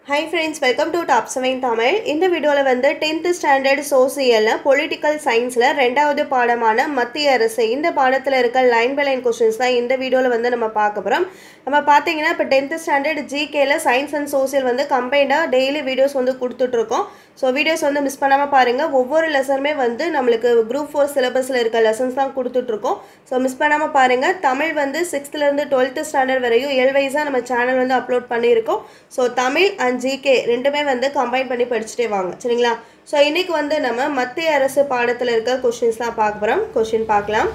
hi friends welcome to top seven Tamil இந்த வீடியோவில் வந்து டென்த்து ஸ்டாண்டர்ட் சோசியலில் பொலிட்டிக்கல் சயின்ஸில் ரெண்டாவது பாடமான மத்திய அரசு இந்த பாடத்தில் இருக்க லைன் பை லைன் கொஸ்டின்ஸ் தான் இந்த வீடியோவில் வந்து நம்ம பார்க்க போகிறோம் நம்ம பார்த்தீங்கன்னா இப்போ டென்த்து ஸ்டாண்டர்ட் ஜிகேல சயின்ஸ் அண்ட் சோசியல் வந்து கம்பைண்டாக டெய்லி வீடியோஸ் வந்து கொடுத்துட்ருக்கோம் ஸோ வீடியோஸ் வந்து மிஸ் பண்ணாமல் பாருங்கள் ஒவ்வொரு லெசனுமே வந்து நம்மளுக்கு குரூப் ஃபோர் சிலபஸில் இருக்க லெசன்ஸ் தான் கொடுத்துட்ருக்கோம் ஸோ மிஸ் பண்ணாமல் பாருங்கள் தமிழ் வந்து சிக்ஸ்த்துலேருந்து டுவெல்த்து ஸ்டாண்டர்ட் வரையும் ஏழ்வைஸாக நம்ம சேனல் வந்து அப்லோட் பண்ணியிருக்கோம் ஸோ தமிழ் அண்ட் ஜிகே ரெண்டுமே வந்து கம்பைன் பண்ணி படிச்சுட்டே வாங்க சரிங்களா ஸோ இன்றைக்கி வந்து நம்ம மத்திய அரசு பாடத்தில் இருக்க கொஷின்ஸ் தான் பார்க்க போகிறோம் கொஷின் பார்க்கலாம்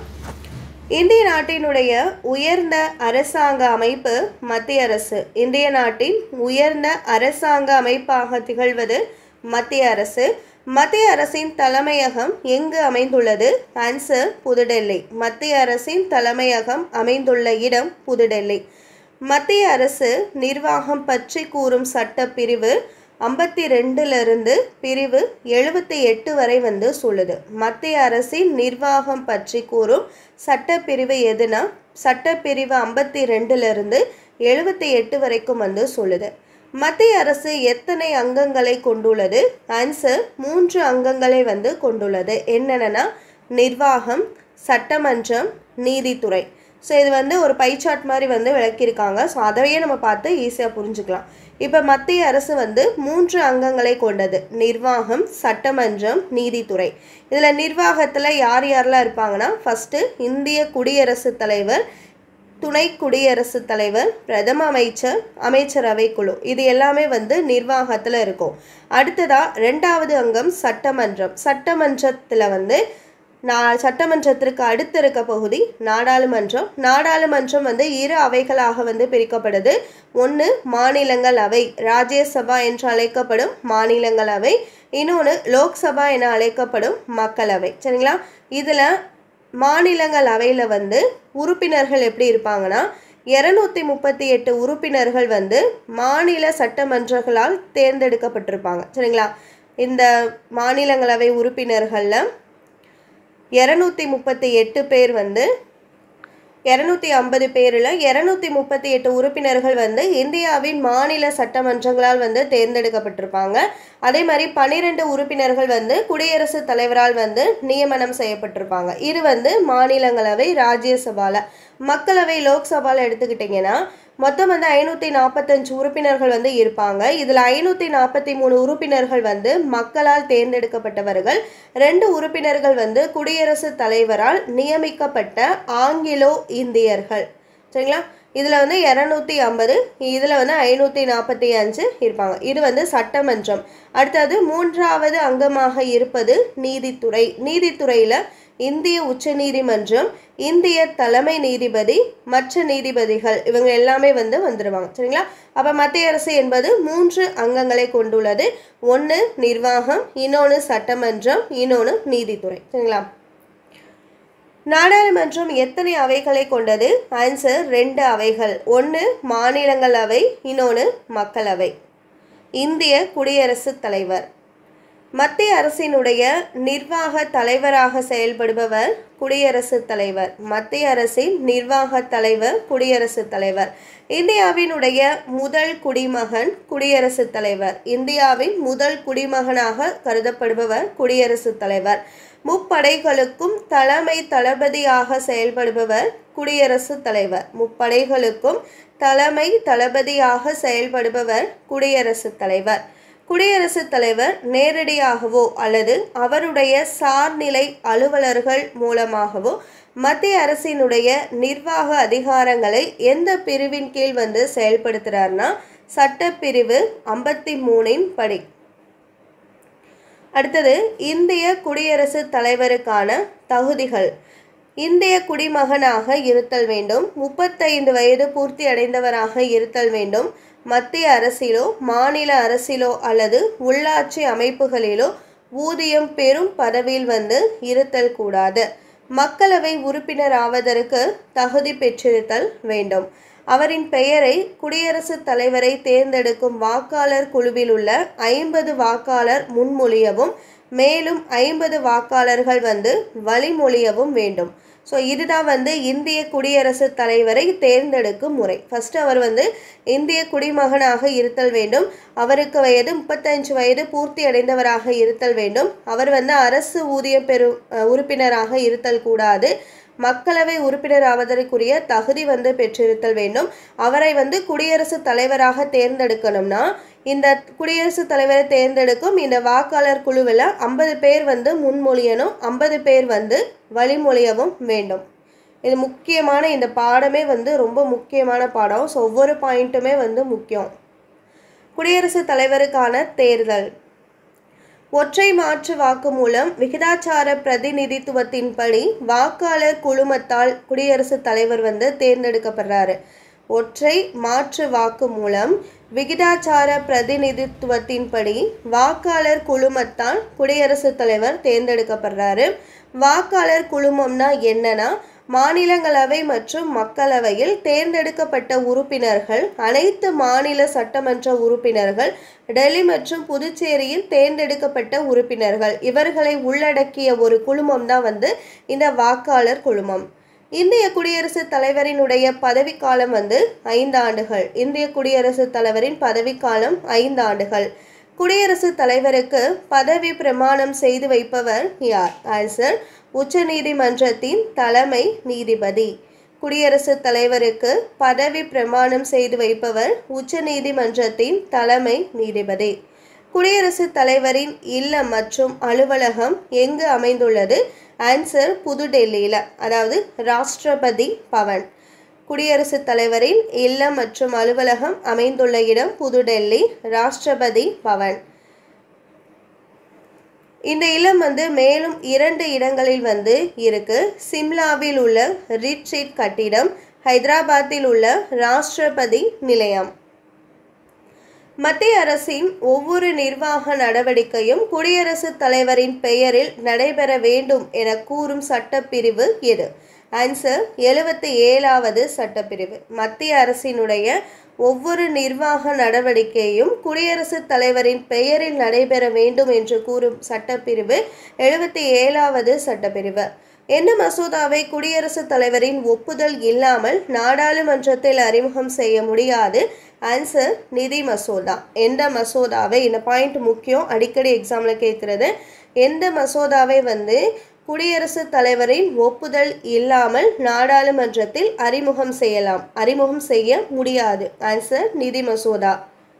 இந்திய நாட்டினுடைய உயர்ந்த அரசாங்க அமைப்பு மத்திய அரசு இந்திய நாட்டின் உயர்ந்த அரசாங்க அமைப்பாக திகழ்வது மத்திய அரசு மத்திய அரசின் தலைமையகம் எங்கு அமைந்துள்ளது ஆன்சர் புதுடெல்லி மத்திய அரசின் தலைமையகம் அமைந்துள்ள இடம் புதுடெல்லி மத்திய அரசு நிர்வாகம் பற்றி கூறும் சட்ட பிரிவு ஐம்பத்தி ரெண்டுலேருந்து பிரிவு எழுபத்தி எட்டு வரை வந்து சொல்லுது மத்திய அரசின் நிர்வாகம் பற்றி கூறும் சட்டப்பிரிவு எதுனா சட்டப்பிரிவு ஐம்பத்தி ரெண்டுலேருந்து எழுபத்தி எட்டு வரைக்கும் வந்து சொல்லுது மத்திய அரசு எத்தனை அங்கங்களை கொண்டுள்ளது ஆன்சர் மூன்று அங்கங்களை வந்து கொண்டுள்ளது என்னென்னா நிர்வாகம் சட்டமன்றம் நீதித்துறை ஸோ இது வந்து ஒரு பை சார்ட் மாதிரி வந்து விளக்கியிருக்காங்க ஸோ அதையே நம்ம பார்த்து ஈஸியாக புரிஞ்சுக்கலாம் இப்போ மத்திய அரசு வந்து மூன்று அங்கங்களை கொண்டது நிர்வாகம் சட்டமன்றம் நீதித்துறை இதில் நிர்வாகத்தில் யார் யாரெல்லாம் இருப்பாங்கன்னா ஃபஸ்ட்டு இந்திய குடியரசுத் தலைவர் துணை குடியரசுத் தலைவர் பிரதம அமைச்சர் அமைச்சரவை குழு இது எல்லாமே வந்து நிர்வாகத்தில் இருக்கும் அடுத்ததாக ரெண்டாவது அங்கம் சட்டமன்றம் சட்டமன்றத்தில் வந்து நான் சட்டமன்றத்திற்கு அடுத்து இருக்க பகுதி நாடாளுமன்றம் நாடாளுமன்றம் வந்து இரு அவைகளாக வந்து பிரிக்கப்படுது ஒன்று மாநிலங்களவை ராஜ்யசபா என்று அழைக்கப்படும் மாநிலங்களவை இன்னொன்று லோக்சபா என அழைக்கப்படும் மக்களவை சரிங்களா இதில் மாநிலங்களவையில் வந்து உறுப்பினர்கள் எப்படி இருப்பாங்கன்னா இரநூத்தி முப்பத்தி எட்டு உறுப்பினர்கள் வந்து மாநில சட்டமன்றங்களால் தேர்ந்தெடுக்கப்பட்டிருப்பாங்க சரிங்களா இந்த மாநிலங்களவை உறுப்பினர்களில் இரநூத்தி முப்பத்தி எட்டு பேர் வந்து இரநூத்தி ஐம்பது பேரில் இரநூத்தி முப்பத்தி எட்டு உறுப்பினர்கள் வந்து இந்தியாவின் மாநில சட்டமன்றங்களால் வந்து தேர்ந்தெடுக்கப்பட்டிருப்பாங்க அதே மாதிரி பன்னிரெண்டு உறுப்பினர்கள் வந்து குடியரசுத் தலைவரால் வந்து நியமனம் செய்யப்பட்டிருப்பாங்க இது வந்து மாநிலங்களவை ராஜ்யசபாவில் மக்களவை லோக்சபாவில் எடுத்துக்கிட்டிங்கன்னா மொத்தம் வந்து ஐநூற்றி நாற்பத்தஞ்சு உறுப்பினர்கள் வந்து இருப்பாங்க இதில் ஐநூற்றி நாற்பத்தி மூணு உறுப்பினர்கள் வந்து மக்களால் தேர்ந்தெடுக்கப்பட்டவர்கள் ரெண்டு உறுப்பினர்கள் வந்து குடியரசுத் தலைவரால் நியமிக்கப்பட்ட ஆங்கிலோ இந்தியர்கள் சரிங்களா இதில் வந்து இரநூத்தி ஐம்பது இதில் வந்து ஐநூற்றி நாற்பத்தி அஞ்சு இருப்பாங்க இது வந்து சட்டமன்றம் அடுத்தது மூன்றாவது அங்கமாக இருப்பது நீதித்துறை நீதித்துறையில் இந்திய உச்சநீதிமன்றம் இந்திய தலைமை நீதிபதி மற்ற நீதிபதிகள் இவங்க எல்லாமே வந்து வந்துடுவாங்க சரிங்களா அப்போ மத்திய அரசு என்பது மூன்று அங்கங்களை கொண்டுள்ளது ஒன்று நிர்வாகம் இன்னொன்று சட்டமன்றம் இன்னொன்று நீதித்துறை சரிங்களா நாடாளுமன்றம் எத்தனை அவைகளை கொண்டது ஆன்சர் ரெண்டு அவைகள் ஒன்று மாநிலங்களவை இன்னொன்று மக்களவை இந்திய குடியரசுத் தலைவர் மத்திய அரசினுடைய நிர்வாக தலைவராக செயல்படுபவர் குடியரசுத் தலைவர் மத்திய அரசின் நிர்வாக தலைவர் குடியரசுத் தலைவர் இந்தியாவினுடைய முதல் குடிமகன் குடியரசுத் தலைவர் இந்தியாவின் முதல் குடிமகனாக கருதப்படுபவர் குடியரசுத் தலைவர் முப்படைகளுக்கும் தலைமை தளபதியாக செயல்படுபவர் குடியரசுத் தலைவர் முப்படைகளுக்கும் தலைமை தளபதியாக செயல்படுபவர் குடியரசுத் தலைவர் குடியரசுத் தலைவர் நேரடியாகவோ அல்லது அவருடைய சார்நிலை அலுவலர்கள் மூலமாகவோ மத்திய அரசினுடைய நிர்வாக அதிகாரங்களை எந்த பிரிவின் கீழ் வந்து செயல்படுத்துகிறார்னா சட்டப்பிரிவு ஐம்பத்தி மூணின் படி அடுத்தது இந்திய குடியரசுத் தலைவருக்கான தகுதிகள் இந்திய குடிமகனாக இருத்தல் வேண்டும் முப்பத்தைந்து வயது பூர்த்தி அடைந்தவராக இருத்தல் வேண்டும் மத்திய அரசிலோ மாநில அரசிலோ அல்லது உள்ளாட்சி அமைப்புகளிலோ ஊதியம் பெறும் பதவியில் வந்து இருத்தல் கூடாது மக்களவை உறுப்பினர் ஆவதற்கு தகுதி பெற்றிருத்தல் வேண்டும் அவரின் பெயரை குடியரசுத் தலைவரை தேர்ந்தெடுக்கும் வாக்காளர் குழுவில் உள்ள ஐம்பது வாக்காளர் முன்மொழியவும் மேலும் ஐம்பது வாக்காளர்கள் வந்து வழிமொழியவும் வேண்டும் ஸோ இதுதான் வந்து இந்திய குடியரசுத் தலைவரை தேர்ந்தெடுக்கும் முறை ஃபஸ்ட்டு அவர் வந்து இந்திய குடிமகனாக இருத்தல் வேண்டும் அவருக்கு வயது முப்பத்தஞ்சு வயது பூர்த்தி அடைந்தவராக இருத்தல் வேண்டும் அவர் வந்து அரசு ஊதியம் பெறும் அஹ், உறுப்பினராக இருத்தல் கூடாது மக்களவை உறுப்பினர் ஆவதற்குரிய தகுதி வந்து பெற்றிருத்தல் வேண்டும் அவரை வந்து குடியரசுத் தலைவராக தேர்ந்தெடுக்கணும்னா இந்த குடியரசுத் தலைவரை தேர்ந்தெடுக்கும் இந்த வாக்காளர் குழுவில் ஐம்பது பேர் வந்து முன்மொழியணும் ஐம்பது பேர் வந்து வழிமொழியவும் வேண்டும் இது முக்கியமான இந்த பாடமே வந்து ரொம்ப முக்கியமான பாடம் ஸோ ஒவ்வொரு பாயிண்ட்டுமே வந்து முக்கியம் குடியரசுத் தலைவருக்கான தேர்தல் ஒற்றை மாற்று வாக்கு மூலம் விகிதாச்சார பிரதிநிதித்துவத்தின்படி வாக்காளர் குழுமத்தால் குடியரசுத் தலைவர் வந்து தேர்ந்தெடுக்கப்படுறாரு ஒற்றை மாற்று வாக்கு மூலம் விகிதாச்சார பிரதிநிதித்துவத்தின்படி வாக்காளர் குழுமத்தால் குடியரசுத் தலைவர் தேர்ந்தெடுக்கப்படுறாரு வாக்காளர் குழுமம்னா என்னன்னா மாநிலங்களவை மற்றும் மக்களவையில் தேர்ந்தெடுக்கப்பட்ட உறுப்பினர்கள் அனைத்து மாநில சட்டமன்ற உறுப்பினர்கள் டெல்லி மற்றும் புதுச்சேரியில் தேர்ந்தெடுக்கப்பட்ட உறுப்பினர்கள் இவர்களை உள்ளடக்கிய ஒரு குழுமம் தான் வந்து இந்த வாக்காளர் குழுமம் இந்திய குடியரசுத் தலைவரினுடைய பதவிக்காலம் வந்து ஐந்து ஆண்டுகள் இந்திய குடியரசுத் தலைவரின் பதவிக்காலம் ஐந்து ஆண்டுகள் குடியரசுத் தலைவருக்கு பதவி பிரமாணம் செய்து வைப்பவர் யார் ஆன்சர் உச்சநீதிமன்றத்தின் தலைமை நீதிபதி குடியரசுத் தலைவருக்கு பதவி பிரமாணம் செய்து வைப்பவர் உச்சநீதிமன்றத்தின் தலைமை நீதிபதி குடியரசுத் தலைவரின் இல்லம் மற்றும் அலுவலகம் எங்கு அமைந்துள்ளது ஆன்சர் புதுடெல்லியில் அதாவது ராஷ்டிரபதி பவன் குடியரசுத் தலைவரின் இல்லம் மற்றும் அலுவலகம் அமைந்துள்ள இடம் புதுடெல்லி ராஷ்டிரபதி பவன் இந்த இல்லம் வந்து மேலும் இரண்டு இடங்களில் வந்து இருக்கு சிம்லாவில் உள்ள ரிட்ரீட் கட்டிடம் ஹைதராபாத்தில் உள்ள ராஷ்டிரபதி நிலையம் மத்திய அரசின் ஒவ்வொரு நிர்வாக நடவடிக்கையும் குடியரசுத் தலைவரின் பெயரில் நடைபெற வேண்டும் என கூறும் சட்டப்பிரிவு எது ஆன்சர் எழுபத்தி ஏழாவது சட்டப்பிரிவு மத்திய அரசினுடைய ஒவ்வொரு நிர்வாக நடவடிக்கையும் குடியரசுத் தலைவரின் பெயரில் நடைபெற வேண்டும் என்று கூறும் சட்டப்பிரிவு எழுபத்தி ஏழாவது சட்டப்பிரிவு என்ன மசோதாவை குடியரசுத் தலைவரின் ஒப்புதல் இல்லாமல் நாடாளுமன்றத்தில் அறிமுகம் செய்ய முடியாது ஆன்சர் நிதி மசோதா எந்த மசோதாவை இந்த பாயிண்ட் முக்கியம் அடிக்கடி எக்ஸாமில் கேட்குறது எந்த மசோதாவை வந்து குடியரசுத் தலைவரின் ஒப்புதல் இல்லாமல் நாடாளுமன்றத்தில் அறிமுகம் செய்யலாம் அறிமுகம் செய்ய முடியாது ஆன்சர் நிதி மசோதா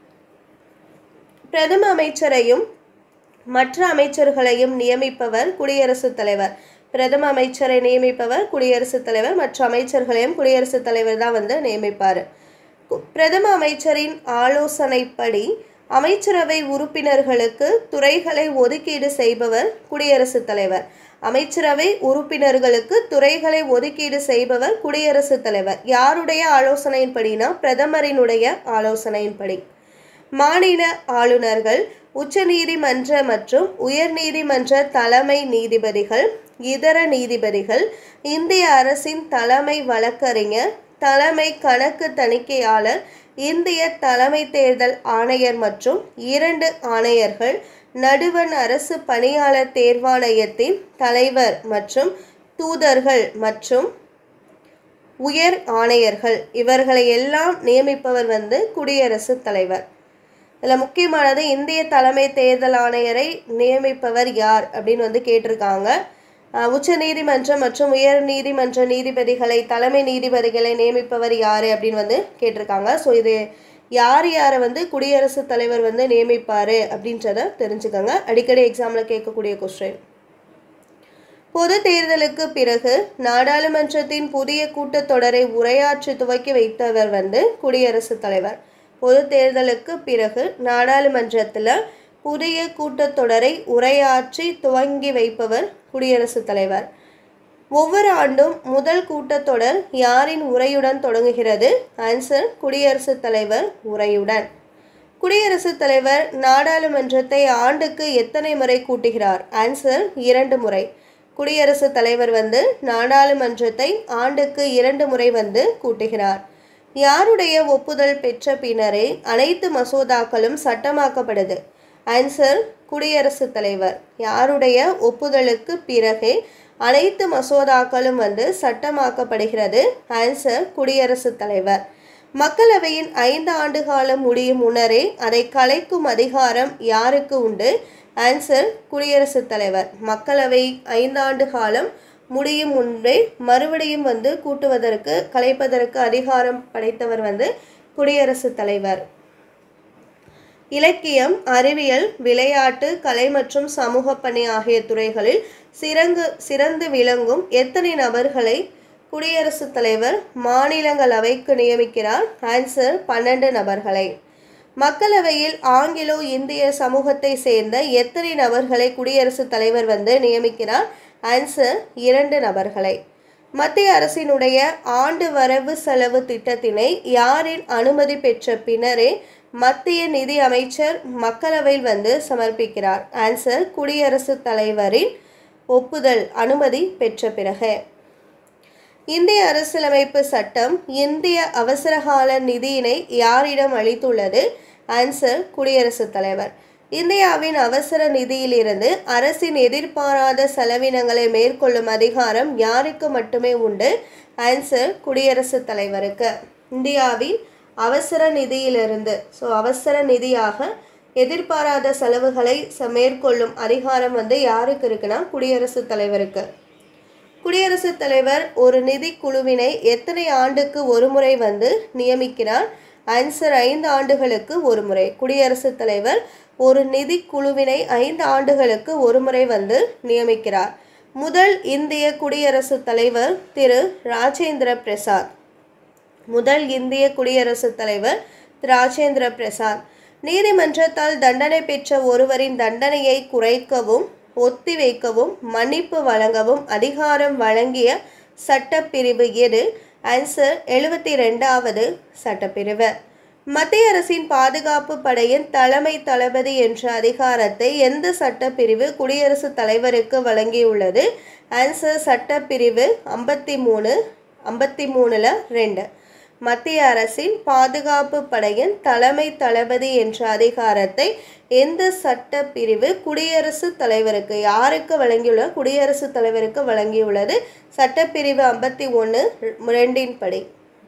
பிரதம அமைச்சரையும் மற்ற அமைச்சர்களையும் நியமிப்பவர் குடியரசுத் தலைவர் பிரதம அமைச்சரை நியமிப்பவர் குடியரசுத் தலைவர் மற்ற அமைச்சர்களையும் குடியரசுத் தலைவர் தான் வந்து நியமிப்பார் கு- பிரதம அமைச்சரின் ஆலோசனைப்படி அமைச்சரவை உறுப்பினர்களுக்கு துறைகளை ஒதுக்கீடு செய்பவர் குடியரசுத் தலைவர் அமைச்சரவை உறுப்பினர்களுக்கு துறைகளை ஒதுக்கீடு செய்பவர் குடியரசுத் தலைவர் யாருடைய ஆலோசனையின்படினா பிரதமரினுடைய ஆலோசனையின்படி மாநில ஆளுநர்கள் உச்சநீதிமன்ற மற்றும் உயர்நீதிமன்ற தலைமை நீதிபதிகள் இதர நீதிபதிகள் இந்திய அரசின் தலைமை வழக்கறிஞர் தலைமை கணக்கு தணிக்கையாளர் இந்திய தலைமை தேர்தல் ஆணையர் மற்றும் இரண்டு ஆணையர்கள் நடுவண் அரசு பணியாளர் தேர்வாணையத்தின் தலைவர் மற்றும் தூதர்கள் மற்றும் உயர் ஆணையர்கள் இவர்களை எல்லாம் நியமிப்பவர் வந்து குடியரசுத் தலைவர் இதில் முக்கியமானது இந்திய தலைமை தேர்தல் ஆணையரை நியமிப்பவர் யார் அப்படின்னு வந்து கேட்டிருக்காங்க அஹ் உச்ச நீதிமன்றம் மற்றும் உயர் நீதிமன்ற நீதிபதிகளை தலைமை நீதிபதிகளை நியமிப்பவர் யார் அப்படின்னு வந்து கேட்டிருக்காங்க ஸோ இது யார் யாரை வந்து குடியரசுத் தலைவர் வந்து நியமிப்பார் அப்படின்றத தெரிஞ்சுக்கோங்க அடிக்கடி எக்ஸாமில் கேட்கக்கூடிய கொஸ்டின் பொது தேர்தலுக்கு பிறகு நாடாளுமன்றத்தின் புதிய கூட்டத்தொடரை உரையாற்றி துவக்கி வைத்தவர் வந்து குடியரசுத் தலைவர் பொது தேர்தலுக்கு பிறகு நாடாளுமன்றத்தில் புதிய கூட்டத்தொடரை உரையாற்றி துவங்கி வைப்பவர் குடியரசுத் தலைவர் ஒவ்வொரு ஆண்டும் முதல் கூட்டத்தொடர் யாரின் உரையுடன் தொடங்குகிறது ஆன்சர் குடியரசுத் தலைவர் உரையுடன் குடியரசுத் தலைவர் நாடாளுமன்றத்தை ஆண்டுக்கு எத்தனை முறை கூட்டுகிறார் ஆன்சர் இரண்டு முறை குடியரசுத் தலைவர் வந்து நாடாளுமன்றத்தை ஆண்டுக்கு இரண்டு முறை வந்து கூட்டுகிறார் யாருடைய ஒப்புதல் பெற்ற பின்னரே அனைத்து மசோதாக்களும் சட்டமாக்கப்படுது ஆன்சர் குடியரசுத் தலைவர் யாருடைய ஒப்புதலுக்கு பிறகே அனைத்து மசோதாக்களும் வந்து சட்டமாக்கப்படுகிறது ஆன்சர் குடியரசுத் தலைவர் மக்களவையின் ஐந்து ஆண்டு காலம் முடியும் முன்னரே அதை கலைக்கும் அதிகாரம் யாருக்கு உண்டு ஆன்சர் குடியரசுத் தலைவர் மக்களவை ஐந்தாண்டு காலம் முடியும் முன்பே மறுபடியும் வந்து கூட்டுவதற்கு கலைப்பதற்கு அதிகாரம் படைத்தவர் வந்து குடியரசுத் தலைவர் இலக்கியம் அறிவியல் விளையாட்டு கலை மற்றும் சமூக பணி ஆகிய துறைகளில் சிறங்கு சிறந்து விளங்கும் எத்தனை நபர்களை குடியரசுத் தலைவர் மாநிலங்களவைக்கு நியமிக்கிறார் ஆன்சர் பன்னெண்டு நபர்களை மக்களவையில் ஆங்கிலோ இந்திய சமூகத்தை சேர்ந்த எத்தனை நபர்களை குடியரசுத் தலைவர் வந்து நியமிக்கிறார் ஆன்சர் இரண்டு நபர்களை மத்திய அரசினுடைய ஆண்டு வரவு செலவு திட்டத்தினை யாரின் அனுமதி பெற்ற பின்னரே மத்திய நிதி அமைச்சர் மக்களவையில் வந்து சமர்ப்பிக்கிறார் ஆன்சர் குடியரசுத் தலைவரின் ஒப்புதல் அனுமதி பெற்ற பிறகு இந்திய அரசியலமைப்பு சட்டம் இந்திய அவசரகால நிதியினை யாரிடம் அளித்துள்ளது ஆன்சர் குடியரசுத் தலைவர் இந்தியாவின் அவசர நிதியிலிருந்து அரசின் எதிர்பாராத செலவினங்களை மேற்கொள்ளும் அதிகாரம் யாருக்கு மட்டுமே உண்டு ஆன்சர் குடியரசுத் தலைவருக்கு இந்தியாவின் அவசர நிதியிலிருந்து ஸோ அவசர நிதியாக எதிர்பாராத செலவுகளை ச மேற்கொள்ளும் அதிகாரம் வந்து யாருக்கு இருக்குன்னா குடியரசுத் தலைவருக்கு குடியரசுத் தலைவர் ஒரு நிதி குழுவினை எத்தனை ஆண்டுக்கு ஒரு முறை வந்து நியமிக்கிறார் ஆன்சர் ஐந்து ஆண்டுகளுக்கு ஒரு முறை குடியரசுத் தலைவர் ஒரு நிதி குழுவினை ஐந்து ஆண்டுகளுக்கு ஒரு முறை வந்து நியமிக்கிறார் முதல் இந்திய குடியரசுத் தலைவர் திரு ராஜேந்திர பிரசாத் முதல் இந்திய குடியரசுத் தலைவர் திரு ராஜேந்திர பிரசாத் நீதிமன்றத்தால் தண்டனை பெற்ற ஒருவரின் தண்டனையை குறைக்கவும் ஒத்திவைக்கவும் மன்னிப்பு வழங்கவும் அதிகாரம் வழங்கிய சட்டப்பிரிவு எது ஆன்சர் எழுபத்தி ரெண்டாவது சட்டப்பிரிவு மத்திய அரசின் பாதுகாப்பு படையின் தலைமை தளபதி என்ற அதிகாரத்தை எந்த சட்டப்பிரிவு குடியரசுத் தலைவருக்கு வழங்கியுள்ளது ஆன்சர் சட்டப்பிரிவு ஐம்பத்தி மூணு ஐம்பத்தி மூணில் ரெண்டு மத்திய அரசின் பாதுகாப்பு படையின் தலைமை தளபதி என்ற அதிகாரத்தை எந்த சட்டப்பிரிவு குடியரசுத் தலைவருக்கு யாருக்கு வழங்கியுள்ள குடியரசுத் தலைவருக்கு வழங்கியுள்ளது சட்டப்பிரிவு ஐம்பத்தி ஒன்று ரெண்டின் படி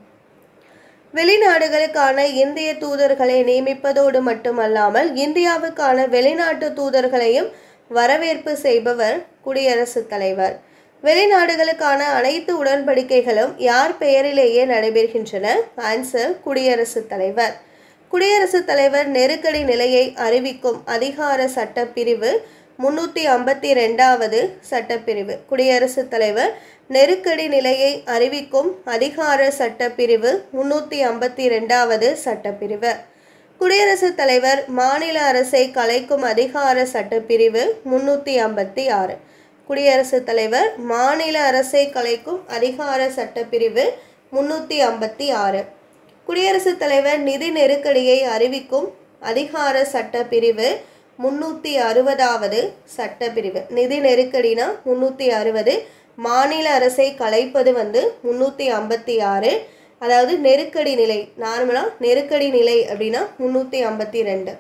வெளிநாடுகளுக்கான இந்திய தூதர்களை நியமிப்பதோடு மட்டுமல்லாமல் இந்தியாவுக்கான வெளிநாட்டு தூதர்களையும் வரவேற்பு செய்பவர் குடியரசுத் தலைவர் வெளிநாடுகளுக்கான அனைத்து உடன்படிக்கைகளும் யார் பெயரிலேயே நடைபெறுகின்றன ஆன்சர் குடியரசுத் தலைவர் குடியரசுத் தலைவர் நெருக்கடி நிலையை அறிவிக்கும் அதிகார சட்டப்பிரிவு முன்னூற்றி ஐம்பத்தி ரெண்டாவது சட்டப்பிரிவு குடியரசுத் தலைவர் நெருக்கடி நிலையை அறிவிக்கும் அதிகார சட்டப்பிரிவு முன்னூற்றி ஐம்பத்தி ரெண்டாவது சட்டப்பிரிவு குடியரசுத் தலைவர் மாநில அரசை கலைக்கும் அதிகார சட்டப்பிரிவு முன்னூற்றி ஐம்பத்தி ஆறு குடியரசுத் தலைவர் மாநில அரசை கலைக்கும் அதிகார சட்டப்பிரிவு முன்னூற்றி ஐம்பத்தி ஆறு குடியரசுத் தலைவர் நிதி நெருக்கடியை அறிவிக்கும் அதிகார சட்டப்பிரிவு முன்னூற்றி அறுபதாவது சட்டப்பிரிவு நிதி நெருக்கடினா முன்னூற்றி அறுபது மாநில அரசை கலைப்பது வந்து முன்னூற்றி ஐம்பத்தி ஆறு அதாவது நெருக்கடி நிலை நார்மலாக நெருக்கடி நிலை அப்படின்னா முன்னூற்றி ஐம்பத்தி ரெண்டு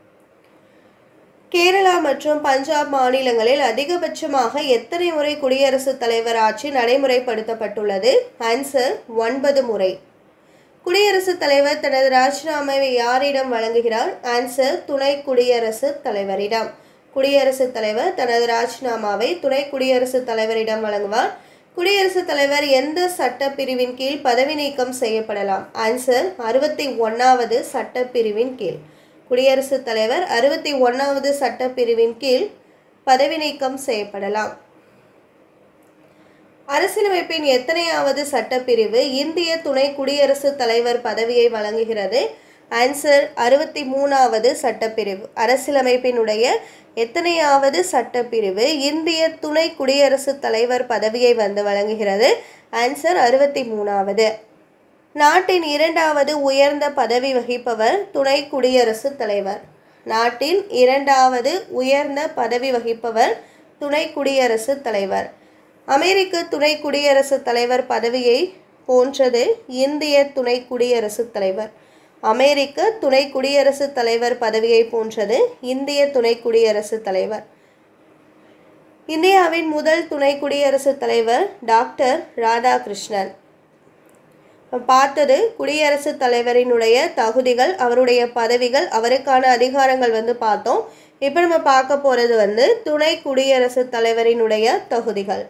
கேரளா மற்றும் பஞ்சாப் மாநிலங்களில் அதிகபட்சமாக எத்தனை முறை குடியரசுத் தலைவர் ஆட்சி நடைமுறைப்படுத்தப்பட்டுள்ளது ஆன்சர் ஒன்பது முறை குடியரசுத் தலைவர் தனது ராஜினாமாவை யாரிடம் வழங்குகிறார் ஆன்சர் துணை குடியரசுத் தலைவரிடம் குடியரசுத் தலைவர் தனது ராஜினாமாவை துணை குடியரசுத் தலைவரிடம் வழங்குவார் குடியரசுத் தலைவர் எந்த சட்டப்பிரிவின் கீழ் பதவி நீக்கம் செய்யப்படலாம் ஆன்சர் அறுபத்தி ஒன்றாவது சட்டப்பிரிவின் கீழ் குடியரசுத் தலைவர் அறுபத்தி ஒன்றாவது சட்டப்பிரிவின் கீழ் பதவி நீக்கம் செய்யப்படலாம் அரசியலமைப்பின் எத்தனையாவது சட்டப்பிரிவு இந்திய துணை குடியரசுத் தலைவர் பதவியை வழங்குகிறது ஆன்சர் அறுபத்தி மூணாவது சட்டப்பிரிவு அரசியலமைப்பினுடைய எத்தனையாவது சட்டப்பிரிவு இந்திய துணை குடியரசுத் தலைவர் பதவியை வந்து வழங்குகிறது ஆன்சர் அறுபத்தி மூணாவது நாட்டின் இரண்டாவது உயர்ந்த பதவி வகிப்பவர் துணை குடியரசுத் தலைவர் நாட்டின் இரண்டாவது உயர்ந்த பதவி வகிப்பவர் துணை குடியரசுத் தலைவர் அமெரிக்க துணை குடியரசுத் தலைவர் பதவியை போன்றது இந்திய துணை குடியரசுத் தலைவர் அமெரிக்க துணை குடியரசுத் தலைவர் பதவியை போன்றது இந்திய துணை குடியரசுத் தலைவர் இந்தியாவின் முதல் துணை குடியரசுத் தலைவர் டாக்டர் ராதாகிருஷ்ணன் பார்த்தது குடியரசுத் தலைவரினுடைய தகுதிகள் அவருடைய பதவிகள் அவருக்கான அதிகாரங்கள் வந்து பார்த்தோம் இப்போ நம்ம பார்க்க போகிறது வந்து துணை குடியரசுத் தலைவரினுடைய தகுதிகள்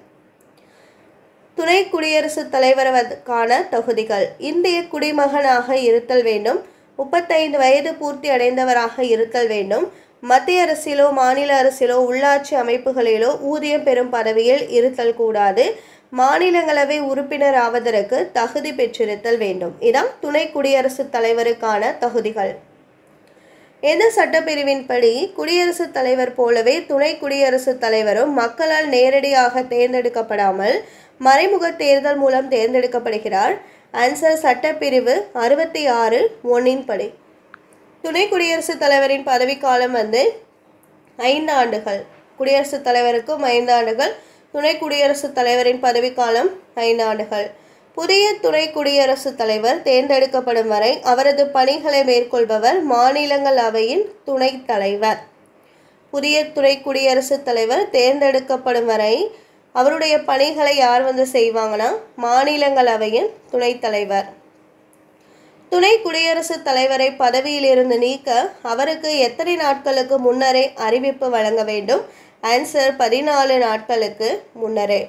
துணை குடியரசுத் தலைவருக்கான தகுதிகள் இந்திய குடிமகனாக இருத்தல் வேண்டும் முப்பத்தைந்து வயது பூர்த்தி அடைந்தவராக இருத்தல் வேண்டும் மத்திய அரசிலோ மாநில அரசிலோ உள்ளாட்சி அமைப்புகளிலோ ஊதியம் பெறும் பதவியில் இருத்தல் கூடாது மாநிலங்களவை உறுப்பினர் ஆவதற்கு தகுதி பெற்றிருத்தல் வேண்டும் இதான் துணை குடியரசுத் தலைவருக்கான தகுதிகள் எந்த சட்டப்பிரிவின்படி குடியரசுத் தலைவர் போலவே துணை குடியரசுத் தலைவரும் மக்களால் நேரடியாக தேர்ந்தெடுக்கப்படாமல் மறைமுக தேர்தல் மூலம் தேர்ந்தெடுக்கப்படுகிறார் ஆன்சர் சட்டப்பிரிவு அறுபத்தி ஆறு ஒன்னின் படி துணை குடியரசுத் தலைவரின் பதவிக்காலம் வந்து ஐந்து ஆண்டுகள் குடியரசுத் தலைவருக்கும் ஐந்து ஆண்டுகள் துணை குடியரசுத் தலைவரின் பதவிக்காலம் ஐந்து ஆண்டுகள் புதிய துணை குடியரசுத் தலைவர் தேர்ந்தெடுக்கப்படும் வரை அவரது பணிகளை மேற்கொள்பவர் மாநிலங்களவையின் துணைத் தலைவர் புதிய துணை குடியரசுத் தலைவர் தேர்ந்தெடுக்கப்படும் வரை அவருடைய பணிகளை யார் வந்து செய்வாங்கன்னா மாநிலங்களவையின் துணைத் தலைவர் துணை குடியரசுத் தலைவரை பதவியிலிருந்து நீக்க அவருக்கு எத்தனை நாட்களுக்கு முன்னரே அறிவிப்பு வழங்க வேண்டும் ஆன்சர் பதினாலு நாட்களுக்கு முன்னரே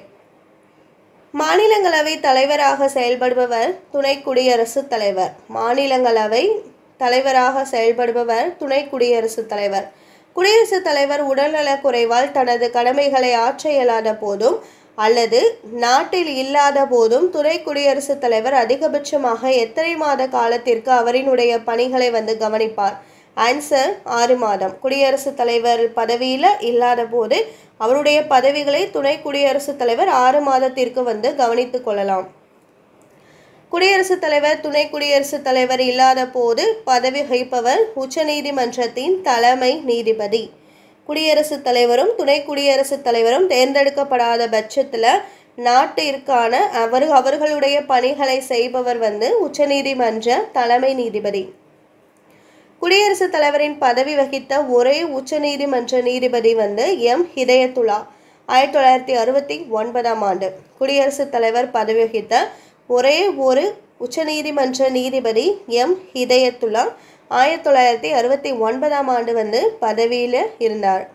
மாநிலங்களவை தலைவராக செயல்படுபவர் துணை குடியரசுத் தலைவர் மாநிலங்களவை தலைவராக செயல்படுபவர் துணை குடியரசுத் தலைவர் குடியரசுத் தலைவர் உடல்நலக் குறைவால் தனது கடமைகளை ஆற்ற இயலாத போதும் அல்லது நாட்டில் இல்லாத போதும் துணை குடியரசுத் தலைவர் அதிகபட்சமாக எத்தனை மாத காலத்திற்கு அவரினுடைய பணிகளை வந்து கவனிப்பார் ஆன்சர் ஆறு மாதம் குடியரசுத் தலைவர் பதவியில் இல்லாத போது அவருடைய பதவிகளை துணை குடியரசுத் தலைவர் ஆறு மாதத்திற்கு வந்து கவனித்து கொள்ளலாம் குடியரசுத் தலைவர் துணை குடியரசுத் தலைவர் இல்லாத போது பதவி வகிப்பவர் உச்சநீதிமன்றத்தின் தலைமை நீதிபதி குடியரசுத் தலைவரும் துணை குடியரசுத் தலைவரும் தேர்ந்தெடுக்கப்படாத பட்சத்தில் நாட்டிற்கான அவர் அவர்களுடைய பணிகளை செய்பவர் வந்து உச்சநீதிமன்ற தலைமை நீதிபதி குடியரசுத் தலைவரின் பதவி வகித்த ஒரே உச்சநீதிமன்ற நீதிபதி வந்து எம் ஹிதயத்துல்லா ஆயிரத்தி தொள்ளாயிரத்தி அறுபத்தி ஒன்பதாம் ஆண்டு குடியரசுத் தலைவர் பதவி வகித்த ஒரே ஒரு உச்சநீதிமன்ற நீதிபதி எம் ஹிதயத்துல்லா ஆயிரத்தி தொள்ளாயிரத்தி அறுபத்தி ஒன்பதாம் ஆண்டு வந்து பதவியில் இருந்தார்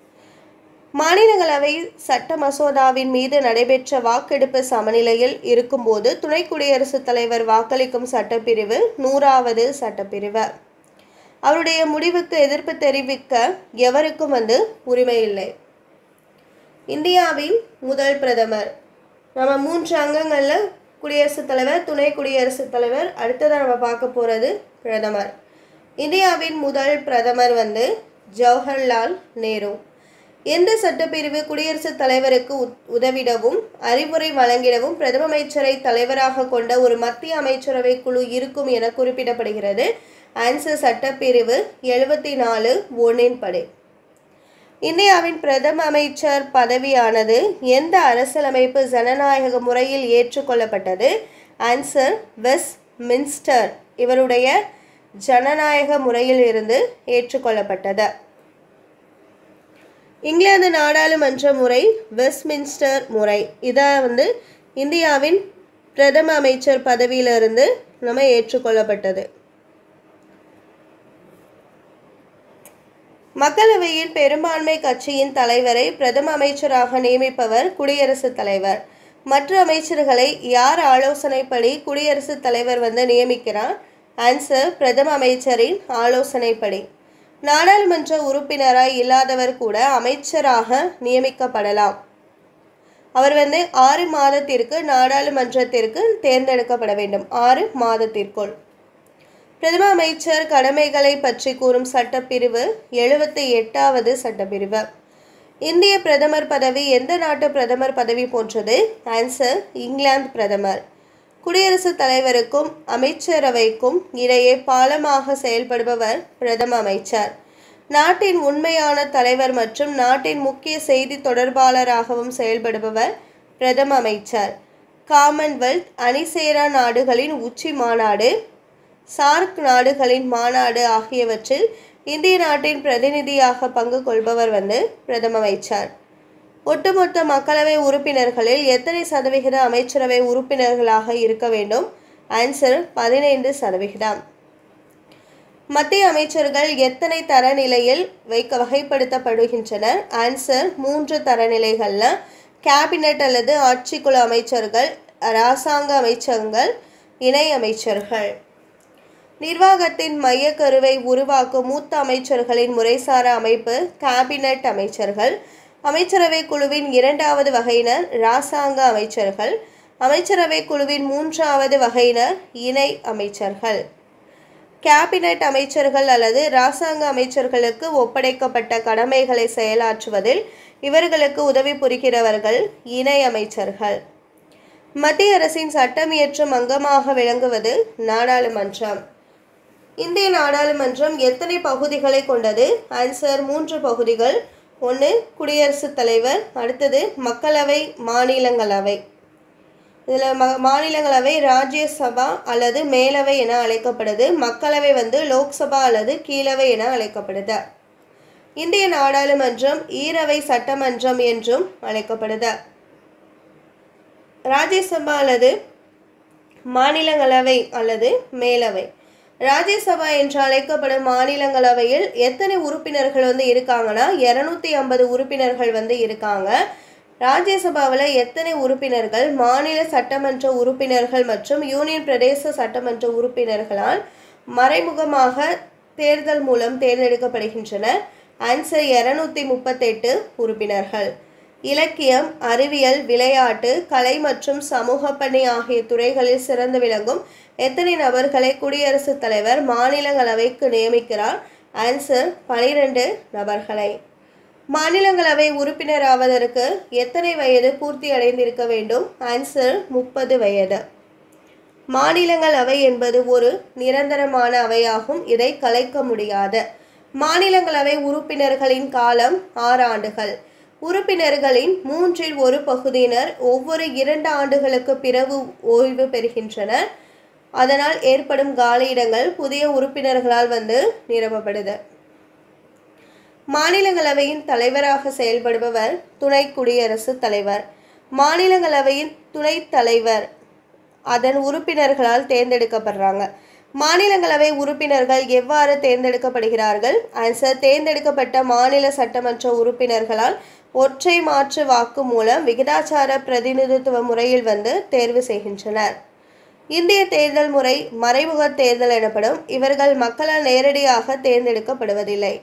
மாநிலங்களவை சட்ட மசோதாவின் மீது நடைபெற்ற வாக்கெடுப்பு சமநிலையில் இருக்கும்போது துணை குடியரசுத் தலைவர் வாக்களிக்கும் சட்டப்பிரிவு நூறாவது சட்டப்பிரிவு அவருடைய முடிவுக்கு எதிர்ப்பு தெரிவிக்க எவருக்கும் வந்து உரிமை இல்லை இந்தியாவின் முதல் பிரதமர் நம்ம மூன்று அங்கங்களில் குடியரசுத் தலைவர் துணை குடியரசுத் தலைவர் அடுத்ததாக நம்ம பார்க்க போகிறது பிரதமர் இந்தியாவின் முதல் பிரதமர் வந்து ஜவஹர்லால் நேரு எந்த சட்டப்பிரிவு குடியரசுத் தலைவருக்கு உத்- உதவிடவும் அறிவுரை வழங்கிடவும் பிரதம அமைச்சரை தலைவராக கொண்ட ஒரு மத்திய அமைச்சரவை குழு இருக்கும் என குறிப்பிடப்படுகிறது ஆன்சர் சட்டப்பிரிவு எழுபத்தி நாலு ஒன்றின் படி இந்தியாவின் பிரதம அமைச்சர் பதவியானது எந்த அரசியலமைப்பு ஜனநாயக முறையில் ஏற்றுக்கொள்ளப்பட்டது ஆன்சர் வெஸ்ட் மின்ஸ்டர் இவருடைய ஜனநாயக முறையில் இருந்து ஏற்றுக்கொள்ளப்பட்டது இங்கிலாந்து நாடாளுமன்ற முறை வெஸ்ட்மின்ஸ்டர் முறை இதை வந்து இந்தியாவின் பிரதம அமைச்சர் பதவியிலிருந்து நம்ம ஏற்றுக்கொள்ளப்பட்டது மக்களவையின் பெரும்பான்மை கட்சியின் தலைவரை பிரதம அமைச்சராக நியமிப்பவர் குடியரசுத் தலைவர் மற்ற அமைச்சர்களை யார் ஆலோசனைப்படி குடியரசுத் தலைவர் வந்து நியமிக்கிறார் ஆன்சர் பிரதம அமைச்சரின் ஆலோசனைப்படி நாடாளுமன்ற உறுப்பினராய் இல்லாதவர் கூட அமைச்சராக நியமிக்கப்படலாம் அவர் வந்து ஆறு மாதத்திற்கு நாடாளுமன்றத்திற்கு தேர்ந்தெடுக்கப்பட வேண்டும் ஆறு மாதத்திற்குள் பிரதம அமைச்சர் கடமைகளை பற்றி கூறும் சட்டப்பிரிவு எழுபத்தி எட்டாவது சட்டப்பிரிவு இந்திய பிரதமர் பதவி எந்த நாட்டு பிரதமர் பதவி போன்றது ஆன்சர் இங்கிலாந்து பிரதமர் குடியரசுத் தலைவருக்கும் அமைச்சரவைக்கும் இடையே பாலமாக செயல்படுபவர் பிரதம அமைச்சர் நாட்டின் உண்மையான தலைவர் மற்றும் நாட்டின் முக்கிய செய்தி தொடர்பாளராகவும் செயல்படுபவர் பிரதம அமைச்சர் காமன்வெல்த் அணிசேரா நாடுகளின் உச்சி மாநாடு சார்க் நாடுகளின் மாநாடு ஆகியவற்றில் இந்திய நாட்டின் பிரதிநிதியாக பங்கு கொள்பவர் வந்து பிரதம அமைச்சர் ஒட்டுமொத்த மக்களவை உறுப்பினர்களில் எத்தனை சதவிகித அமைச்சரவை உறுப்பினர்களாக இருக்க வேண்டும் ஆன்சர் பதினைந்து சதவிகிதம் மத்திய அமைச்சர்கள் எத்தனை தரநிலையில் வைக்க வகைப்படுத்தப்படுகின்றனர் ஆன்சர் மூன்று தரநிலைகளில் கேபினட் அல்லது ஆட்சிக்குழு அமைச்சர்கள் அரசாங்க அமைச்சகங்கள் இணை அமைச்சர்கள் நிர்வாகத்தின் மையக்கருவை உருவாக்கும் மூத்த அமைச்சர்களின் முறைசாரா அமைப்பு கேபினட் அமைச்சர்கள் அமைச்சரவை குழுவின் இரண்டாவது வகையினர் இராசாங்க அமைச்சர்கள் அமைச்சரவை குழுவின் மூன்றாவது வகையினர் இணை அமைச்சர்கள் கேபினட் அமைச்சர்கள் அல்லது இராசாங்க அமைச்சர்களுக்கு ஒப்படைக்கப்பட்ட கடமைகளை செயலாற்றுவதில் இவர்களுக்கு உதவி புரிகிறவர்கள் இணை அமைச்சர்கள் மத்திய அரசின் சட்டமியற்றும் அங்கமாக விளங்குவது நாடாளுமன்றம் இந்திய நாடாளுமன்றம் எத்தனை பகுதிகளை கொண்டது ஆன்சர் மூன்று பகுதிகள் ஒன்று குடியரசுத் தலைவர் அடுத்தது மக்களவை மாநிலங்களவை இதில் ம மாநிலங்களவை ராஜ்யசபா அல்லது மேலவை என அழைக்கப்படுது மக்களவை வந்து லோக்சபா அல்லது கீழவை என அழைக்கப்படுது இந்திய நாடாளுமன்றம் ஈரவை சட்டமன்றம் என்றும் அழைக்கப்படுது ராஜ்யசபா அல்லது மாநிலங்களவை அல்லது மேலவை ராஜ்யசபா என்று அழைக்கப்படும் மாநிலங்களவையில் எத்தனை உறுப்பினர்கள் வந்து இருக்காங்கன்னா இரநூத்தி ஐம்பது உறுப்பினர்கள் வந்து இருக்காங்க ராஜ்யசபாவில் எத்தனை உறுப்பினர்கள் மாநில சட்டமன்ற உறுப்பினர்கள் மற்றும் யூனியன் பிரதேச சட்டமன்ற உறுப்பினர்களால் மறைமுகமாக தேர்தல் மூலம் தேர்ந்தெடுக்கப்படுகின்றனர் ஆன்சர் இரநூத்தி முப்பத்தெட்டு உறுப்பினர்கள் இலக்கியம் அறிவியல் விளையாட்டு கலை மற்றும் சமூக பணி ஆகிய துறைகளில் சிறந்து விளங்கும் எத்தனை நபர்களை குடியரசுத் தலைவர் மாநிலங்களவைக்கு நியமிக்கிறார் ஆன்சர் பனிரெண்டு நபர்களை மாநிலங்களவை உறுப்பினர் ஆவதற்கு எத்தனை வயது பூர்த்தி அடைந்திருக்க வேண்டும் ஆன்சர் முப்பது வயது மாநிலங்களவை என்பது ஒரு நிரந்தரமான அவையாகும் இதை கலைக்க முடியாது மாநிலங்களவை உறுப்பினர்களின் காலம் ஆறு ஆண்டுகள் உறுப்பினர்களின் மூன்றில் ஒரு பகுதியினர் ஒவ்வொரு இரண்டு ஆண்டுகளுக்கு பிறகு ஓய்வு பெறுகின்றனர் அதனால் ஏற்படும் காலியிடங்கள் புதிய உறுப்பினர்களால் வந்து நிரப்பப்படுது மாநிலங்களவையின் தலைவராக செயல்படுபவர் துணை குடியரசுத் தலைவர் மாநிலங்களவையின் துணைத் தலைவர் அதன் உறுப்பினர்களால் தேர்ந்தெடுக்கப்படுறாங்க மாநிலங்களவை உறுப்பினர்கள் எவ்வாறு தேர்ந்தெடுக்கப்படுகிறார்கள் ஆன்சர் தேர்ந்தெடுக்கப்பட்ட மாநில சட்டமன்ற உறுப்பினர்களால் ஒற்றை மாற்று வாக்கு மூலம் விகிதாச்சார பிரதிநிதித்துவ முறையில் வந்து தேர்வு செய்கின்றனர் இந்திய தேர்தல் முறை மறைமுக தேர்தல் எனப்படும் இவர்கள் மக்களால் நேரடியாக தேர்ந்தெடுக்கப்படுவதில்லை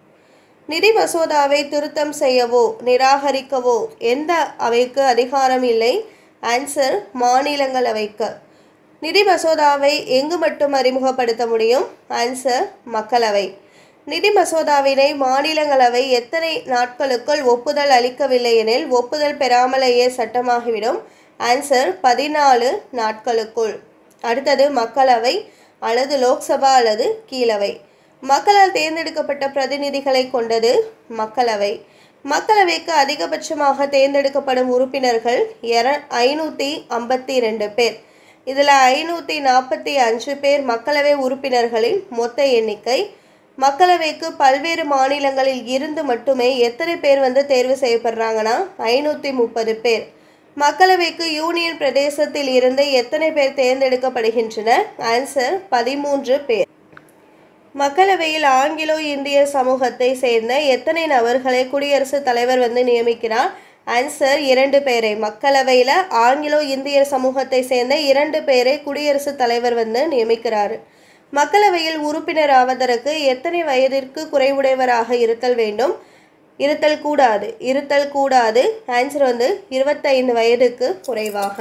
நிதி மசோதாவை திருத்தம் செய்யவோ நிராகரிக்கவோ எந்த அவைக்கு அதிகாரம் இல்லை ஆன்சர் மாநிலங்களவைக்கு நிதி மசோதாவை எங்கு மட்டும் அறிமுகப்படுத்த முடியும் ஆன்சர் மக்களவை நிதி மசோதாவினை மாநிலங்களவை எத்தனை நாட்களுக்குள் ஒப்புதல் அளிக்கவில்லை எனில் ஒப்புதல் பெறாமலேயே சட்டமாகிவிடும் ஆன்சர் பதினாலு நாட்களுக்குள் அடுத்தது மக்களவை அல்லது லோக்சபா அல்லது கீழவை மக்களால் தேர்ந்தெடுக்கப்பட்ட பிரதிநிதிகளை கொண்டது மக்களவை மக்களவைக்கு அதிகபட்சமாக தேர்ந்தெடுக்கப்படும் உறுப்பினர்கள் எர ஐநூற்றி ஐம்பத்தி ரெண்டு பேர் இதில் ஐநூற்றி நாற்பத்தி அஞ்சு பேர் மக்களவை உறுப்பினர்களின் மொத்த எண்ணிக்கை மக்களவைக்கு பல்வேறு மாநிலங்களில் இருந்து மட்டுமே எத்தனை பேர் வந்து தேர்வு செய்யப்படுறாங்கன்னா ஐநூற்றி முப்பது பேர் மக்களவைக்கு யூனியன் பிரதேசத்தில் இருந்து எத்தனை பேர் தேர்ந்தெடுக்கப்படுகின்றனர் ஆன்சர் பதிமூன்று பேர் மக்களவையில் ஆங்கிலோ இந்திய சமூகத்தை சேர்ந்த எத்தனை நபர்களை குடியரசுத் தலைவர் வந்து நியமிக்கிறார் ஆன்சர் இரண்டு பேரை மக்களவையில் ஆங்கிலோ இந்திய சமூகத்தை சேர்ந்த இரண்டு பேரை குடியரசுத் தலைவர் வந்து நியமிக்கிறார் மக்களவையில் உறுப்பினர் ஆவதற்கு எத்தனை வயதிற்கு குறைவுடையவராக இருத்தல் வேண்டும் இருத்தல் கூடாது இருத்தல் கூடாது ஆன்சர் வந்து இருபத்தைந்து வயதுக்கு குறைவாக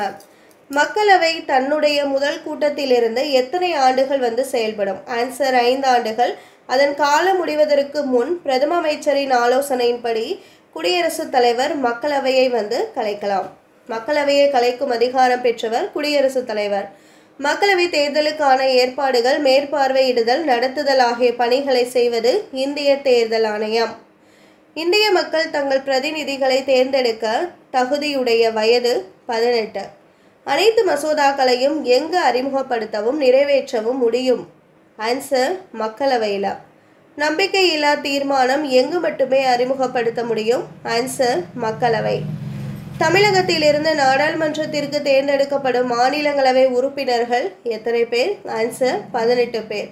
மக்களவை தன்னுடைய முதல் கூட்டத்திலிருந்து எத்தனை ஆண்டுகள் வந்து செயல்படும் ஆன்சர் ஐந்து ஆண்டுகள் அதன் காலம் முடிவதற்கு முன் பிரதம அமைச்சரின் ஆலோசனையின்படி குடியரசுத் தலைவர் மக்களவையை வந்து கலைக்கலாம் மக்களவையை கலைக்கும் அதிகாரம் பெற்றவர் குடியரசுத் தலைவர் மக்களவை தேர்தலுக்கான ஏற்பாடுகள் மேற்பார்வையிடுதல் நடத்துதல் ஆகிய பணிகளை செய்வது இந்திய தேர்தல் ஆணையம் இந்திய மக்கள் தங்கள் பிரதிநிதிகளை தேர்ந்தெடுக்க தகுதியுடைய வயது பதினெட்டு அனைத்து மசோதாக்களையும் எங்கு அறிமுகப்படுத்தவும் நிறைவேற்றவும் முடியும் ஆன்சர் மக்களவையில் நம்பிக்கையில்லா தீர்மானம் எங்கு மட்டுமே அறிமுகப்படுத்த முடியும் ஆன்சர் மக்களவை தமிழகத்திலிருந்து நாடாளுமன்றத்திற்கு தேர்ந்தெடுக்கப்படும் மாநிலங்களவை உறுப்பினர்கள் எத்தனை பேர் ஆன்சர் பதினெட்டு பேர்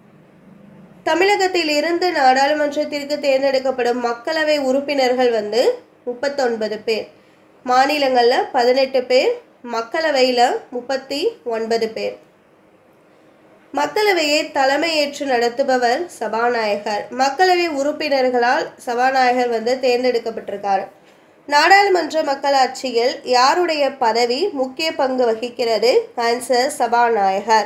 தமிழகத்தில் இருந்து நாடாளுமன்றத்திற்கு தேர்ந்தெடுக்கப்படும் மக்களவை உறுப்பினர்கள் வந்து முப்பத்தொன்பது பேர் மாநிலங்களில் பதினெட்டு பேர் மக்களவையில் முப்பத்தி ஒன்பது பேர் மக்களவையை தலைமையேற்று நடத்துபவர் சபாநாயகர் மக்களவை உறுப்பினர்களால் சபாநாயகர் வந்து தேர்ந்தெடுக்கப்பட்டிருக்கார் நாடாளுமன்ற மக்களாட்சியில் யாருடைய பதவி முக்கிய பங்கு வகிக்கிறது ஆன்சர் சபாநாயகர்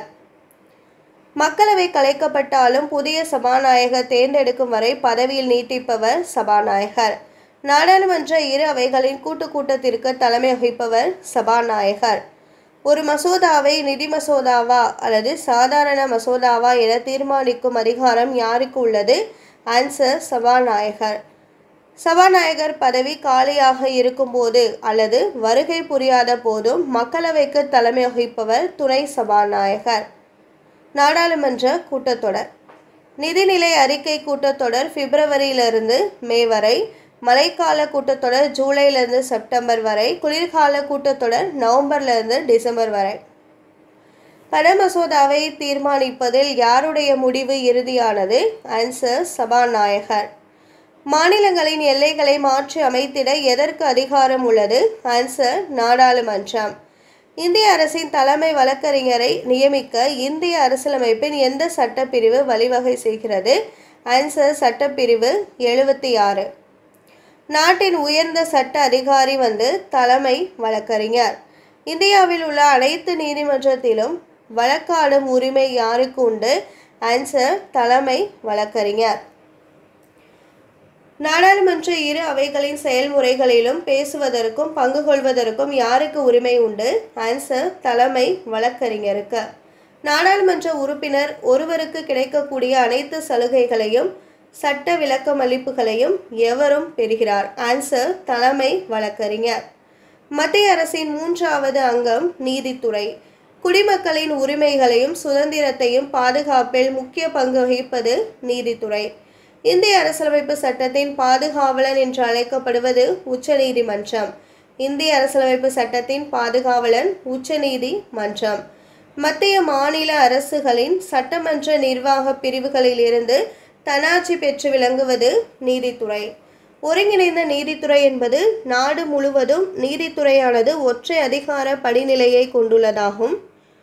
மக்களவை கலைக்கப்பட்டாலும் புதிய சபாநாயகர் தேர்ந்தெடுக்கும் வரை பதவியில் நீட்டிப்பவர் சபாநாயகர் நாடாளுமன்ற இரு அவைகளின் கூட்டு கூட்டத்திற்கு தலைமை வகிப்பவர் சபாநாயகர் ஒரு மசோதாவை நிதி மசோதாவா அல்லது சாதாரண மசோதாவா என தீர்மானிக்கும் அதிகாரம் யாருக்கு உள்ளது ஆன்சர் சபாநாயகர் சபாநாயகர் பதவி காலியாக இருக்கும்போது அல்லது வருகை புரியாத போதும் மக்களவைக்கு தலைமை வகிப்பவர் துணை சபாநாயகர் நாடாளுமன்ற கூட்டத்தொடர் நிதிநிலை அறிக்கை கூட்டத்தொடர் பிப்ரவரியிலிருந்து மே வரை மழைக்கால கூட்டத்தொடர் ஜூலையிலிருந்து செப்டம்பர் வரை குளிர்கால கூட்டத்தொடர் நவம்பர்லேருந்து டிசம்பர் வரை பண மசோதாவை தீர்மானிப்பதில் யாருடைய முடிவு இறுதியானது ஆன்சர் சபாநாயகர் மாநிலங்களின் எல்லைகளை மாற்றி அமைத்திட எதற்கு அதிகாரம் உள்ளது ஆன்சர் நாடாளுமன்றம் இந்திய அரசின் தலைமை வழக்கறிஞரை நியமிக்க இந்திய அரசியலமைப்பின் எந்த சட்டப்பிரிவு வழிவகை செய்கிறது ஆன்சர் சட்டப்பிரிவு எழுபத்தி ஆறு நாட்டின் உயர்ந்த சட்ட அதிகாரி வந்து தலைமை வழக்கறிஞர் இந்தியாவில் உள்ள அனைத்து நீதிமன்றத்திலும் வழக்காடும் உரிமை யாருக்கு உண்டு ஆன்சர் தலைமை வழக்கறிஞர் நாடாளுமன்ற இரு அவைகளின் செயல்முறைகளிலும் பேசுவதற்கும் பங்கு கொள்வதற்கும் யாருக்கு உரிமை உண்டு ஆன்சர் தலைமை வழக்கறிஞருக்கு நாடாளுமன்ற உறுப்பினர் ஒருவருக்கு கிடைக்கக்கூடிய அனைத்து சலுகைகளையும் சட்ட விளக்கமளிப்புகளையும் எவரும் பெறுகிறார் ஆன்சர் தலைமை வழக்கறிஞர் மத்திய அரசின் மூன்றாவது அங்கம் நீதித்துறை குடிமக்களின் உரிமைகளையும் சுதந்திரத்தையும் பாதுகாப்பில் முக்கிய பங்கு வகிப்பது நீதித்துறை இந்திய அரசியலமைப்பு சட்டத்தின் பாதுகாவலன் என்று அழைக்கப்படுவது உச்சநீதிமன்றம் இந்திய அரசியலமைப்பு சட்டத்தின் பாதுகாவலன் உச்சநீதிமன்றம் மத்திய மாநில அரசுகளின் சட்டமன்ற நிர்வாக பிரிவுகளிலிருந்து தன்னாட்சி பெற்று விளங்குவது நீதித்துறை ஒருங்கிணைந்த நீதித்துறை என்பது நாடு முழுவதும் நீதித்துறையானது ஒற்றை அதிகார படிநிலையை கொண்டுள்ளதாகும்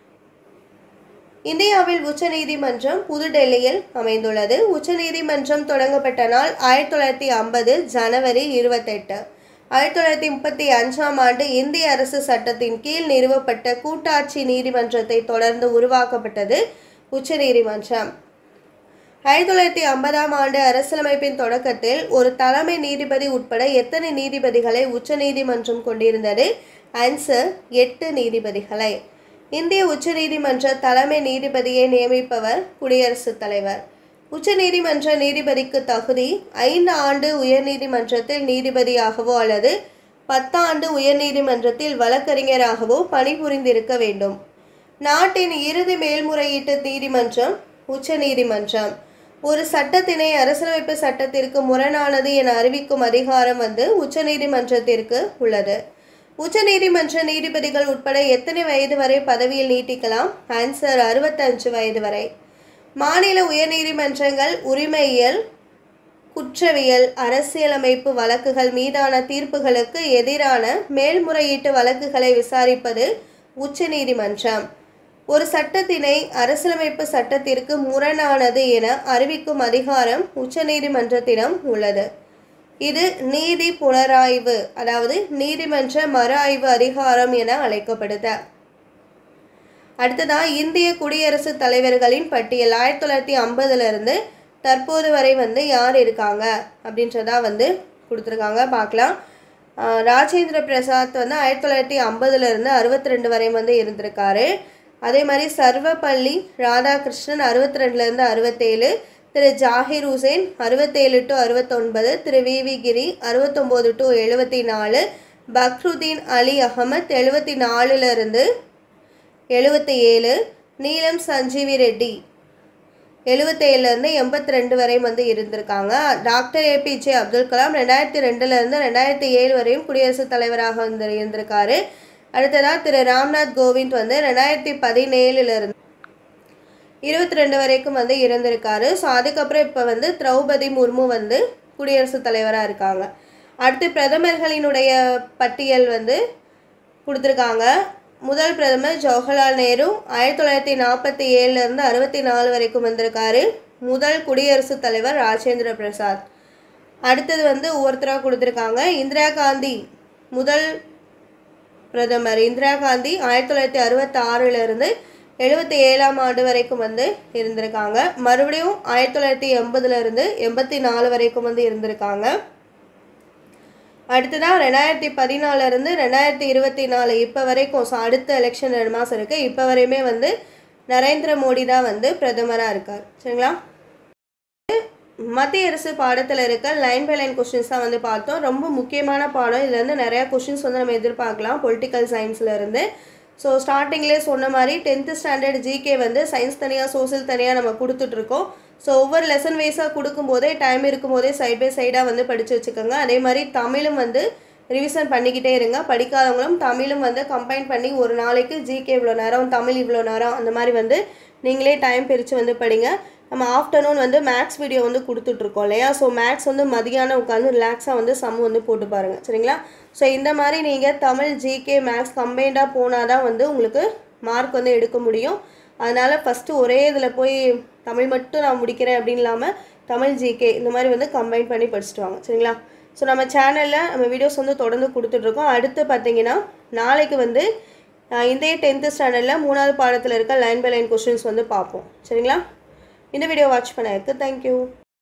இந்தியாவில் உச்சநீதிமன்றம் புதுடெல்லியில் அமைந்துள்ளது உச்சநீதிமன்றம் தொடங்கப்பட்ட நாள் ஆயிரத்தி தொள்ளாயிரத்தி ஐம்பது ஜனவரி இருபத்தெட்டு ஆயிரத்தி தொள்ளாயிரத்தி முப்பத்தி அஞ்சாம் ஆண்டு இந்திய அரசு சட்டத்தின் கீழ் நிறுவப்பட்ட கூட்டாட்சி நீதிமன்றத்தை தொடர்ந்து உருவாக்கப்பட்டது உச்சநீதிமன்றம் ஆயிரத்தி தொள்ளாயிரத்தி ஐம்பதாம் ஆண்டு அரசியலமைப்பின் தொடக்கத்தில் ஒரு தலைமை நீதிபதி உட்பட எத்தனை நீதிபதிகளை உச்சநீதிமன்றம் கொண்டிருந்தது ஆன்சர் எட்டு நீதிபதிகளை இந்திய உச்சநீதிமன்ற தலைமை நீதிபதியை நியமிப்பவர் குடியரசுத் தலைவர் உச்சநீதிமன்ற நீதிபதிக்கு தகுதி ஐந்து ஆண்டு உயர்நீதிமன்றத்தில் நீதிபதியாகவோ அல்லது பத்தாண்டு உயர்நீதிமன்றத்தில் வழக்கறிஞராகவோ பணிபுரிந்திருக்க வேண்டும் நாட்டின் இறுதி மேல்முறையீட்டு நீதிமன்றம் உச்சநீதிமன்றம் ஒரு சட்டத்தினை அரசியலமைப்பு சட்டத்திற்கு முரணானது என அறிவிக்கும் அதிகாரம் வந்து உச்சநீதிமன்றத்திற்கு உள்ளது உச்சநீதிமன்ற நீதிபதிகள் உட்பட எத்தனை வயது வரை பதவியில் நீட்டிக்கலாம் ஆன்சர் அறுபத்தஞ்சு வயது வரை மாநில உயர்நீதிமன்றங்கள் உரிமையியல் குற்றவியல் அரசியலமைப்பு வழக்குகள் மீதான தீர்ப்புகளுக்கு எதிரான மேல்முறையீட்டு வழக்குகளை விசாரிப்பது உச்சநீதிமன்றம் ஒரு சட்டத்தினை அரசியலமைப்பு சட்டத்திற்கு முரணானது என அறிவிக்கும் அதிகாரம் உச்சநீதிமன்றத்திடம் உள்ளது இது நீதி புனராய்வு அதாவது நீதிமன்ற மறு ஆய்வு அதிகாரம் என அழைக்கப்படுது அடுத்ததா இந்திய குடியரசுத் தலைவர்களின் பட்டியல் ஆயிரத்தி தொள்ளாயிரத்தி ஐம்பதுல இருந்து தற்போது வரை வந்து யார் இருக்காங்க அப்படின்றதா வந்து கொடுத்துருக்காங்க பார்க்கலாம் ஆஹ் ராஜேந்திர பிரசாத் வந்து ஆயிரத்தி தொள்ளாயிரத்தி ஐம்பதுல இருந்து அறுபத்தி ரெண்டு வரை வந்து இருந்திருக்காரு அதே மாதிரி சர்வப்பள்ளி ராதாகிருஷ்ணன் அறுபத்தி ரெண்டுலேருந்து அறுபத்தேழு திரு ஜாகிர் ஹுசேன் அறுபத்தேழு டு அறுபத்தொன்பது திரு வி வி கிரி அறுபத்தொம்போது டு எழுபத்தி நாலு பக்ருதீன் அலி அகமத் எழுபத்தி நாலுலேருந்து எழுபத்தி ஏழு நீலம் சஞ்சீவி ரெட்டி எழுபத்தேழுலேருந்து எண்பத்தி ரெண்டு வரையும் வந்து இருந்திருக்காங்க டாக்டர் ஏபிஜே அப்துல் கலாம் ரெண்டாயிரத்தி ரெண்டுலேருந்து ரெண்டாயிரத்தி ஏழு வரையும் குடியரசுத் தலைவராக வந்து இருந்திருக்காரு அடுத்ததாக திரு ராம்நாத் கோவிந்த் வந்து ரெண்டாயிரத்தி பதினேழுலேருந்து இருபத்தி ரெண்டு வரைக்கும் வந்து இருந்திருக்காரு ஸோ அதுக்கப்புறம் இப்போ வந்து திரௌபதி முர்மு வந்து குடியரசுத் தலைவராக இருக்காங்க அடுத்து பிரதமர்களினுடைய பட்டியல் வந்து கொடுத்துருக்காங்க முதல் பிரதமர் ஜவஹர்லால் நேரு ஆயிரத்தி தொள்ளாயிரத்தி நாற்பத்தி ஏழுலேருந்து அறுபத்தி நாலு வரைக்கும் வந்திருக்காரு முதல் குடியரசுத் தலைவர் ராஜேந்திர பிரசாத் அடுத்தது வந்து ஒவ்வொருத்தராக கொடுத்துருக்காங்க இந்திரா காந்தி முதல் பிரதமர் இந்திரா காந்தி ஆயிரத்தி தொள்ளாயிரத்தி அறுபத்தி ஆறிலிருந்து எழுபத்தி ஏழாம் ஆண்டு வரைக்கும் வந்து இருந்திருக்காங்க மறுபடியும் ஆயிரத்தி தொள்ளாயிரத்தி எண்பதுலேருந்து எண்பத்தி நாலு வரைக்கும் வந்து இருந்திருக்காங்க அடுத்ததாக ரெண்டாயிரத்தி பதினாலிருந்து ரெண்டாயிரத்தி இருபத்தி நாலு இப்போ வரைக்கும் ஸோ அடுத்த எலெக்ஷன் ரெண்டு மாதம் இருக்குது இப்போ வரையுமே வந்து நரேந்திர மோடி தான் வந்து பிரதமராக இருக்கார் சரிங்களா மத்திய அரசு பாடத்தில் இருக்க லைன் பை லைன் கொஷின்ஸ் தான் வந்து பார்த்தோம் ரொம்ப முக்கியமான பாடம் இதுலேருந்து நிறையா கொஷின்ஸ் வந்து நம்ம எதிர்பார்க்கலாம் பொலிட்டிக்கல் சயின்ஸ்லேருந்து ஸோ ஸ்டார்டிங்லேயே சொன்ன மாதிரி டென்த்து ஸ்டாண்டர்ட் ஜிகே வந்து சயின்ஸ் தனியாக சோசியல் தனியாக நம்ம கொடுத்துட்ருக்கோம் ஸோ ஒவ்வொரு லெசன் வைஸாக கொடுக்கும்போதே டைம் இருக்கும்போதே சைட் பை சைடாக வந்து படித்து வச்சுக்கோங்க அதே மாதிரி தமிழும் வந்து ரிவிஷன் பண்ணிக்கிட்டே இருங்க படிக்காதவங்களும் தமிழும் வந்து கம்பைன் பண்ணி ஒரு நாளைக்கு ஜிகே இவ்வளோ நேரம் தமிழ் இவ்வளோ நேரம் அந்த மாதிரி வந்து நீங்களே டைம் பிரித்து வந்து படிங்க நம்ம ஆஃப்டர்நூன் வந்து மேக்ஸ் வீடியோ வந்து கொடுத்துட்ருக்கோம் இல்லையா ஸோ மேக்ஸ் வந்து மதியானம் உட்காந்து ரிலாக்ஸாக வந்து சம் வந்து போட்டு பாருங்கள் சரிங்களா ஸோ இந்த மாதிரி நீங்கள் தமிழ் ஜிகே மேக்ஸ் கம்பைண்டாக போனால் தான் வந்து உங்களுக்கு மார்க் வந்து எடுக்க முடியும் அதனால் ஃபஸ்ட்டு ஒரே இதில் போய் தமிழ் மட்டும் நான் முடிக்கிறேன் அப்படின்னு இல்லாமல் தமிழ் ஜிகே இந்த மாதிரி வந்து கம்பைன் பண்ணி படிச்சுட்டு வாங்க சரிங்களா ஸோ நம்ம சேனலில் நம்ம வீடியோஸ் வந்து தொடர்ந்து கொடுத்துட்ருக்கோம் அடுத்து பார்த்தீங்கன்னா நாளைக்கு வந்து ஆஹ், இதே டென்த்து ஸ்டாண்டர்டில் மூணாவது பாடத்தில் இருக்க லைன் பை லைன் கொஷின்ஸ் வந்து பார்ப்போம் சரிங்களா இந்த வீடியோ வாட்ச் பண்ண இருக்கு தேங்க்யூ